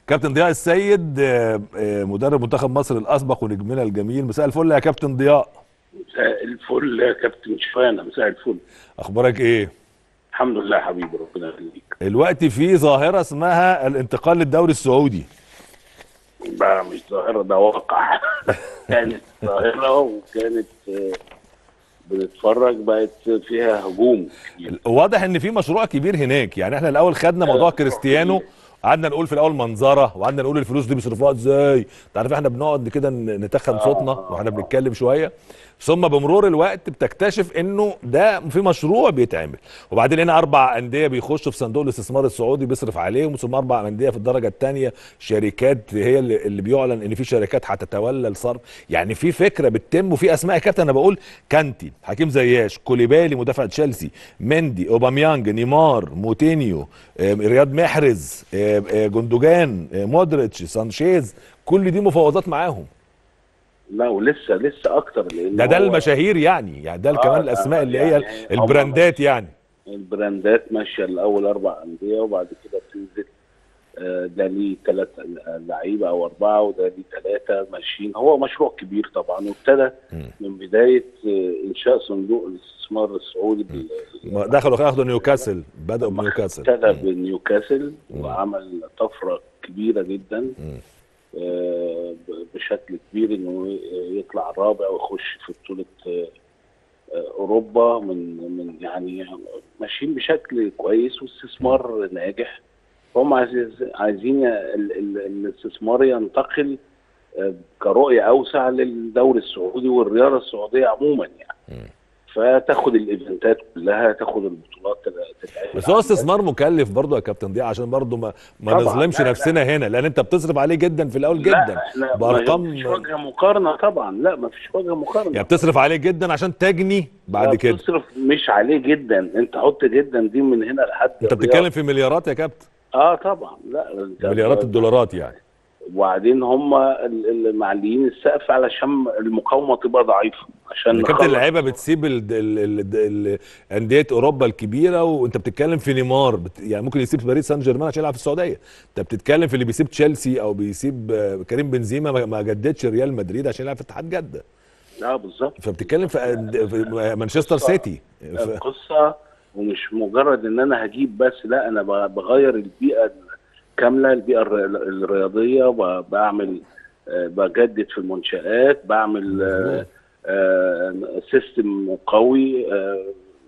كابتن ضياء السيد آه، آه، مدرب منتخب مصر الاسبق ونجمنا الجميل مساء الفل يا كابتن ضياء مساء الفل يا كابتن شفانة مساء الفل اخبارك ايه الحمد لله يا حبيبي ربنا يخليك الوقت في ظاهره اسمها الانتقال للدوري السعودي بقى مش ظاهرة ده واقع كانت ظاهرة وكانت آه، بنتفرج بقت فيها هجوم كتير. واضح ان في مشروع كبير هناك يعني احنا الاول خدنا موضوع كريستيانو قعدنا نقول في الاول منظره وقعدنا نقول الفلوس دي بيصرفوها ازاي انت عارف احنا بنقعد كده ن- نتخن صوتنا واحنا بنتكلم شويه ثم بمرور الوقت بتكتشف انه ده في مشروع بيتعمل وبعدين هنا اربع انديه بيخشوا في صندوق الاستثمار السعودي بيصرف عليهم ثم اربع انديه في الدرجه الثانيه شركات هي اللي, اللي بيعلن ان في شركات هتتولى الصرف يعني في فكره بتتم وفي اسماء يا كابتن انا بقول كانتي حكيم زياش كوليبالي مدافع تشيلسي مندي اوباميانج نيمار موتينيو آم، رياض محرز آم، آه، جندوجان آه، مودريتش سانشيز كل دي مفاوضات معاهم لا ولسه لسه اكتر لان ده ده هو المشاهير يعني يعني ده آه، كمان ده الاسماء اللي يعني هي هم البراندات يعني البراندات ماشيه الاول اربع انديه وبعد كده بتنزل آه، ده ليه ثلاث لعيبه او اربعه وده ليه ثلاثه ماشيين هو مشروع كبير طبعا وابتدى من بدايه آه، انشاء صندوق الاستثمار السعودي بال- ما دخلوا اخدوا نيوكاسل بداوا بنيوكاسل ابتدى بنيوكاسل وعمل طفره كبيره جدا آه، ب- بشكل كبير انه يطلع الرابع ويخش في بطوله آه، آه، اوروبا من من يعني ماشيين بشكل كويس واستثمار ناجح هم عايز- عايزين ال- ال- الاستثمار ينتقل آه، كرؤيه اوسع للدوري السعودي والرياضه السعوديه عموما يعني فتاخد الايفنتات كلها تاخد البطولات تتعمل بس هو استثمار مكلف برضه يا كابتن ضياء عشان برضه ما ما طبعاً. نظلمش لا، لا. نفسنا هنا لان انت بتصرف عليه جدا في الاول لا جدا احنا بارقام ما فيش وجه مقارنه طبعا لا ما فيش وجه مقارنه يعني بتصرف عليه جدا عشان تجني بعد لا، كده بتصرف مش عليه جدا انت حط جدا دي من هنا لحد انت الرياض. بتتكلم في مليارات يا كابتن اه طبعا لا انت- مليارات الدولارات يعني وبعدين هم ال- اللي معليين السقف علشان المقاومه تبقى ضعيفه عشان يا كابتن نخلص. اللعيبه بتسيب ال- ال- ال- ال- انديه اوروبا الكبيره وانت بتتكلم في نيمار بت يعني ممكن يسيب باريس سان جيرمان عشان يلعب في السعوديه انت بتتكلم في اللي بيسيب تشيلسي او بيسيب آه، كريم بنزيما ما- ما جددش ريال مدريد عشان يلعب في اتحاد جده لا بالظبط فبتتكلم في, أند- في مانشستر سيتي ف- القصه ومش مجرد ان انا هجيب بس لا انا ب- بغير البيئه كامله البيئه الر- الرياضيه ب- بعمل آه، بجدد في المنشآت بعمل آه، آه، سيستم قوي آه،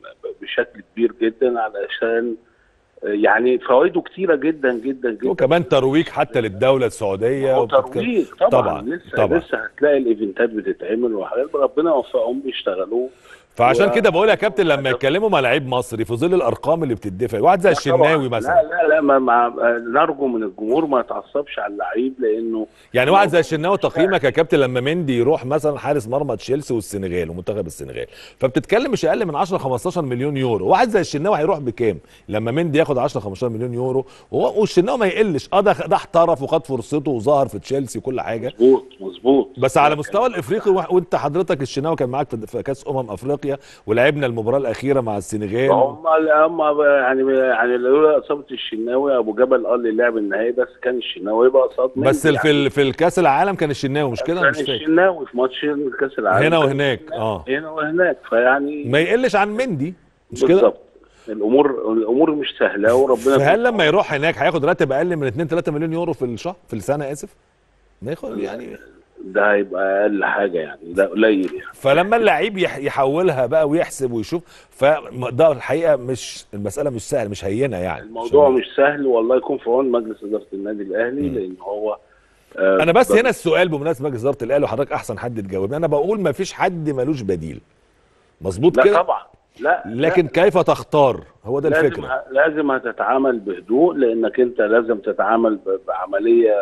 بشكل كبير جدا علشان آه، يعني فوائده كتيره جدا جدا جدا وكمان ترويج حتى للدوله السعوديه هو وبتتكلم- ترويج طبعا, طبعاً، طبعا لسه طبعاً. طبعا. لسه هتلاقي الايفنتات بتتعمل وحاجات ربنا يوفقهم بيشتغلوا فعشان و- كده بقول يا كابتن لما يتكلموا مع لعيب مصري في ظل الارقام اللي بتدفع واحد زي الشناوي طبعاً. مثلا لا لا لا ما ما نرجو من الجمهور ما يتعصبش على اللعيب لانه يعني واحد زي الشناوي تقييمك يا كابتن لما مندي يروح مثلا حارس مرمى تشيلسي والسنغال ومنتخب السنغال فبتتكلم مش اقل من 10 15 مليون يورو واحد زي الشناوي هيروح بكام لما مندي ياخد 10 15 مليون يورو وهو- والشناوي ما يقلش اه ده ده احترف وخد فرصته وظهر في تشيلسي وكل حاجه مظبوط مظبوط بس على مستوى الافريقي وح- وانت حضرتك الشناوي كان معاك في- في كاس امم افريقيا ولعبنا المباراه الاخيره مع السنغال هم هم يعني يعني لولا اصابه الشناوي ابو جبل قال لي لعب النهائي بس كان الشناوي بقى قصاد مندي بس في ال- في الكاس العالم كان الشناوي مش كده كان مش فاكر الشناوي في ماتش كاس العالم هنا كان وهناك، الشناوي. آه. هنا وهناك فيعني ما يقلش عن مندي مش كده بالظبط الامور الامور مش سهله وربنا فهل لما يروح هناك هياخد راتب اقل من 2 3 مليون يورو في الشهر في السنه اسف ما ياخد يعني ده هيبقى اقل حاجه يعني ده قليل يعني فلما اللعيب يح- يحولها بقى ويحسب ويشوف فده الحقيقه مش المساله مش سهله مش هينه يعني الموضوع عشان- مش سهل والله يكون في عون مجلس اداره النادي الاهلي لان هو آه، انا بس ب- هنا السؤال بمناسبه مجلس اداره الاهلي وحضرتك احسن حد تجاوبني انا بقول ما فيش حد ملوش بديل مظبوط لا كده طبعا لا لكن كيف تختار هو ده لازم الفكره ه- لازم هتتعامل بهدوء لانك انت لازم تتعامل ب- بعمليه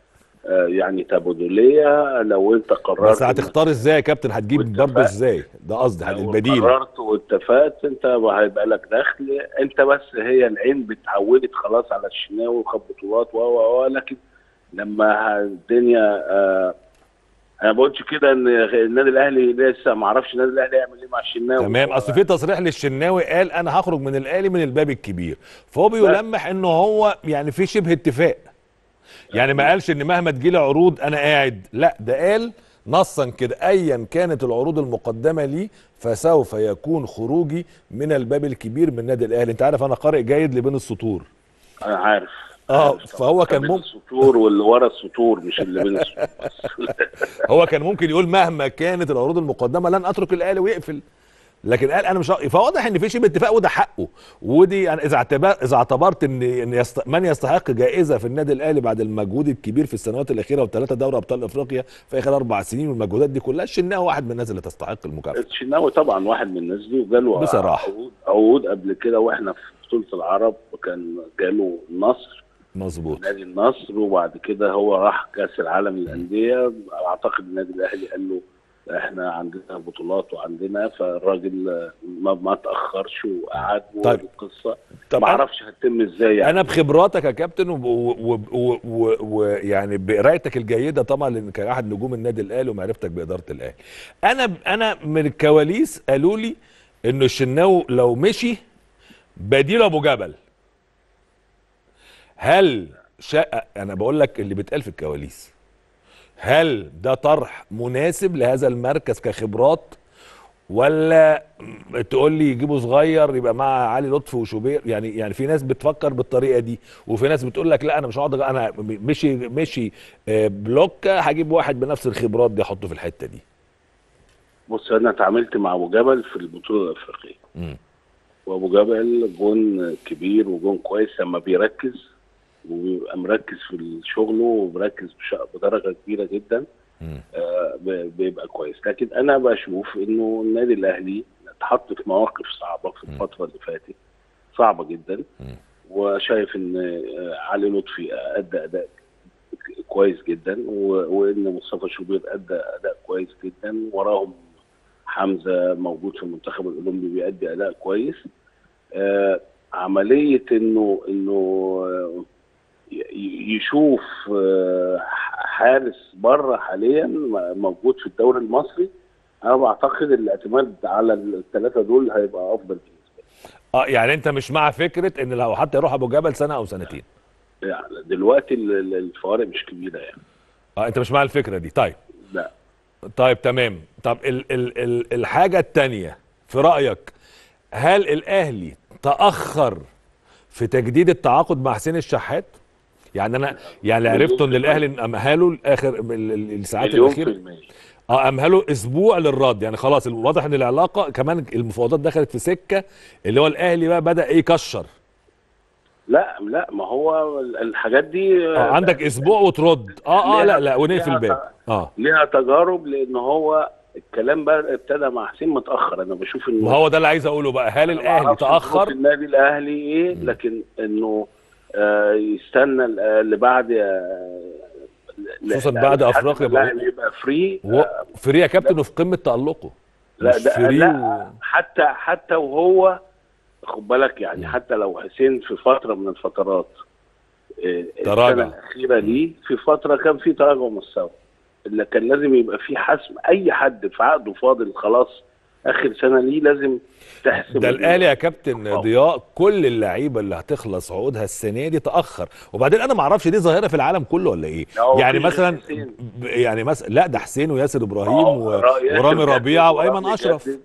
آه، يعني تبادليه لو انت قررت بس هتختار ازاي يا كابتن هتجيب واتفقت. برضه ازاي ده قصدي لو البديل قررت واتفقت انت هيبقى لك دخل انت بس هي العين اتعودت خلاص على الشناوي وخد بطولات و و و لكن لما الدنيا آه انا ما بقولش كده ان النادي الاهلي لسه ما اعرفش النادي الاهلي يعمل ايه مع الشناوي تمام اصل في تصريح للشناوي قال انا هخرج من الاهلي من الباب الكبير فهو بيلمح انه هو يعني في شبه اتفاق يعني ما قالش ان مهما تجيلي عروض انا قاعد لا ده قال نصا كده ايا كانت العروض المقدمه لي فسوف يكون خروجي من الباب الكبير من النادي الاهلي انت عارف انا قارئ جيد لبين السطور انا عارف اه عارف فهو طبعاً. كان بين ممكن السطور واللي ورا السطور مش اللي بين السطور بس. هو كان ممكن يقول مهما كانت العروض المقدمه لن اترك الاهلي ويقفل لكن قال انا مش ه- فواضح ان في شبه اتفاق وده حقه ودي يعني اذا اعتبر اذا اعتبرت ان ان يست... من يستحق جائزه في النادي الاهلي بعد المجهود الكبير في السنوات الاخيره وثلاثه دوري ابطال افريقيا في اخر اربع سنين والمجهودات دي كلها الشناوي واحد من الناس اللي تستحق المكافاه الشناوي طبعا واحد من الناس دي وجاله بصراحة. عقود عقود قبل كده واحنا في بطوله العرب كان جاله النصر مظبوط نادي النصر وبعد كده هو راح كاس العالم للانديه اعتقد النادي الاهلي قال له احنا عندنا بطولات وعندنا فالراجل ما ما تاخرش وقعد طيب. والقصه طب ما أنا- اعرفش هتتم ازاي يعني انا بخبراتك يا كابتن ويعني بقرايتك الجيده طبعا لان كاحد نجوم النادي الاهلي ومعرفتك باداره الاهلي انا انا من الكواليس قالوا لي انه الشناوي لو مشي بديل ابو جبل هل شا... انا بقول لك اللي بيتقال في الكواليس هل ده طرح مناسب لهذا المركز كخبرات ولا م- تقول لي يجيبوا صغير يبقى مع علي لطفي وشوبير يعني يعني في ناس بتفكر بالطريقه دي وفي ناس بتقول لك لا انا مش هقعد أج- انا م- مشي مشي آه، بلوك هجيب واحد بنفس الخبرات دي احطه في الحته دي بص انا اتعاملت مع ابو جبل في البطوله الافريقيه مم. وابو جبل جون كبير وجون كويس لما بيركز وبيبقى مركز في شغله ومركز بش- بدرجه كبيره جدا مم. آه، ب- بيبقى كويس لكن انا بشوف انه النادي الاهلي اتحط في مواقف صعبه في الفتره اللي فاتت صعبه جدا مم. وشايف ان آه، علي لطفي ادى اداء كويس جدا و- وان مصطفى شوبير ادى اداء كويس جدا وراهم حمزه موجود في المنتخب الاولمبي بيأدي اداء كويس آه، عمليه انه انه آه، ي- يشوف آه، حارس بره حاليا م- موجود في الدوري المصري انا بعتقد الاعتماد على الثلاثه دول هيبقى افضل بالنسبه لي اه يعني انت مش مع فكره ان لو حتى يروح ابو جبل سنه او سنتين يعني دلوقتي ال- ال- الفوارق مش كبيره يعني اه انت مش مع الفكره دي طيب لا طيب تمام طب ال ال ال الحاجة التانية في رأيك هل الأهلي تأخر في تجديد التعاقد مع حسين الشحات؟ يعني أنا يعني مليون عرفته إن في الأهلي أمهله الآخر ال- ال- الساعات مليون في الأخيرة المية اه أمهله أسبوع للرد يعني خلاص واضح إن العلاقة كمان المفاوضات دخلت في سكة اللي هو الأهلي بقى بدأ إيه يكشر لا لا ما هو ال- الحاجات دي اه عندك أسبوع وترد اه اه لا لا ونقفل الباب اه ليها تجارب لان هو الكلام بقى ابتدى مع حسين متاخر انا بشوف انه ما هو ده اللي عايز أقوله بقى هل أنا الأهلي معرفش ظروف تأخر؟ النادي الاهلي ايه لكن انه آه يستنى ال- آه، اللي بعد آه، ل- خصوصا ل- بعد لحد أفريقيا ما بقى. الأهلي يبقى فري و... فري يا كابتن وفي قمة تألقه لا مش ده فري لا و... حتى حتى وهو خد بالك يعني حتى لو حسين في فتره من الفترات آه، تراجع. السنه الاخيره ليه في فتره كان في تراجع مستوى اللي كان لازم يبقى في حسم اي حد في عقده فاضل خلاص اخر سنه ليه لازم تحسم ده الاهلي يا كابتن ضياء كل اللعيبه اللي هتخلص عقودها السنه دي تاخر وبعدين انا ما اعرفش دي ظاهره في العالم كله ولا ايه لا، هو يعني في مثلا حسين. ب- يعني مثلا لا ده حسين وياسر ابراهيم آه، و... ياسر ورامي جدد ربيعه وايمن ورامي اشرف جدد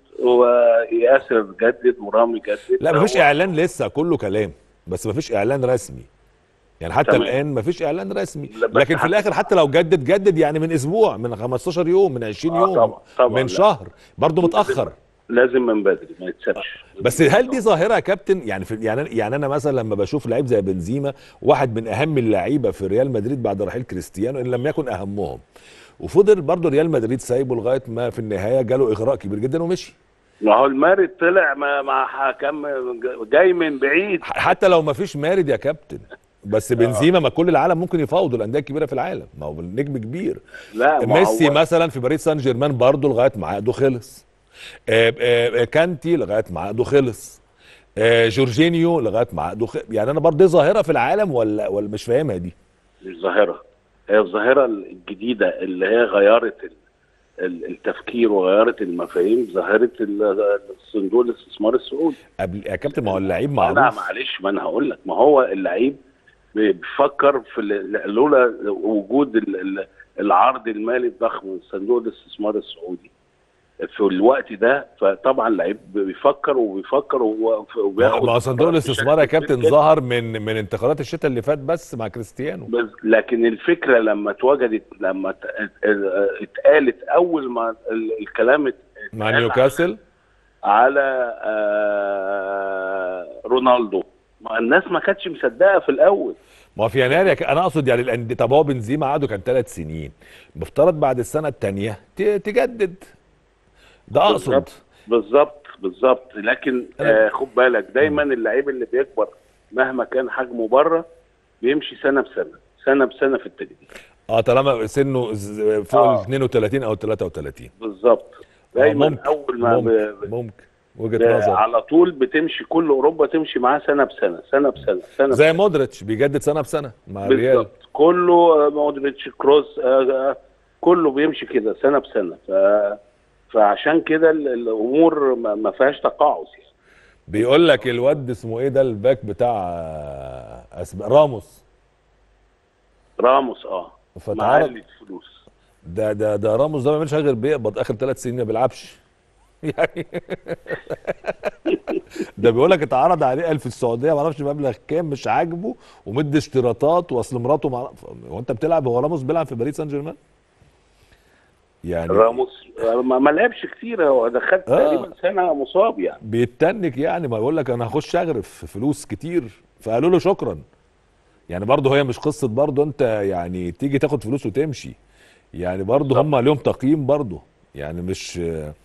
وياسر جدد ورامي جدد لا مفيش هو- اعلان لسه كله كلام بس مفيش اعلان رسمي يعني حتى تمام. الان مفيش اعلان رسمي لا، بس لكن في حتى- الاخر حتى لو جدد جدد يعني من اسبوع من 15 يوم من 20 آه، يوم طبعا، طبعا، من لا. شهر برضه متاخر لازم من بدري ما يتسابش بس هل دي ظاهره يا كابتن يعني في يعني يعني انا مثلا لما بشوف لعيب زي بنزيما واحد من اهم اللعيبه في ريال مدريد بعد رحيل كريستيانو ان لم يكن اهمهم وفضل برضه ريال مدريد سايبه لغايه ما في النهايه جاله اغراء كبير جدا ومشي ما هو المارد طلع ما مع حكم جاي من بعيد ح- حتى لو ما فيش مارد يا كابتن بس بنزيما ما كل العالم ممكن يفاوضوا الانديه الكبيره في العالم ما هو نجم كبير لا ما ميسي هو مثلا في باريس سان جيرمان برضه لغايه ما عقده خلص آه، آه، آه، كانتي لغايه ما عقده خلص آه، جورجينيو لغايه ما عقده خلص يعني انا برضه دي ظاهره في العالم ولا ولا مش فاهمها دي مش ظاهره هي الظاهره الجديده اللي هي غيرت ال- ال- التفكير وغيرت المفاهيم ظاهره ال- الصندوق الاستثمار السعودي قبل يا كابتن ما هو اللعيب انا معروف معلش ما انا هقول لك ما هو اللعيب بيفكر في ال- لولا وجود ال- ال- العرض المالي الضخم من صندوق الاستثمار السعودي في الوقت ده فطبعا لعيب بيفكر وبيفكر وهو- وبياخد ما هو صندوق قرارات الاستثمار يا بشكل كابتن كبير جداً. ظهر من من انتقالات الشتاء اللي فات بس مع كريستيانو بس لكن الفكره لما اتوجدت لما ات- ات- اتقالت اول ما ال- الكلام ات- مع اتقال نيوكاسل على آه، رونالدو ما الناس ما كانتش مصدقه في الاول ما هو في يناير يا ك- انا اقصد يعني الأندية- طب هو بنزيما عقده كان ثلاث سنين مفترض بعد السنه الثانيه تجدد ده اقصد بالظبط بالظبط بالظبط لكن آه خد بالك دايما اللعيب اللي بيكبر مهما كان حجمه بره بيمشي سنه بسنه سنه بسنه في التجديد اه طالما سنه ز- فوق آه. ال 32 او 33 بالظبط آه، دايما ممكن اول ما ب... ممكن, ب... ممكن وجهه ب... نظر على طول بتمشي كل اوروبا تمشي معاه سنه بسنه سنه بسنه سنه زي مودريتش بيجدد سنه بسنه مع الريال بالظبط كله آه، مودريتش كروس آه، آه، كله بيمشي كده سنه بسنه ف... فعشان كده ال- الامور ما ما فيهاش تقاعس يعني بيقول لك الواد اسمه ايه ده الباك بتاع آه، أسب... راموس راموس اه فتعرض معلي فلوس ده ده ده راموس ده ما بيعملش حاجه غير بيقبض اخر ثلاث سنين ما بيلعبش يعني ده بيقول لك اتعرض عليه قال في السعوديه ما اعرفش مبلغ كام مش عاجبه ومدي اشتراطات واصل مراته مع... هو انت بتلعب هو راموس بيلعب في باريس سان جيرمان يعني راموس آه، ما ما لعبش كتير هو ده خد آه. تقريبا سنه مصاب يعني بيتنك يعني ما يقول لك انا هخش اغرف فلوس كتير فقالوا له شكرا يعني برضه هي مش قصه برضه انت يعني تيجي تاخد فلوس وتمشي يعني برضه هم ليهم تقييم برضه يعني مش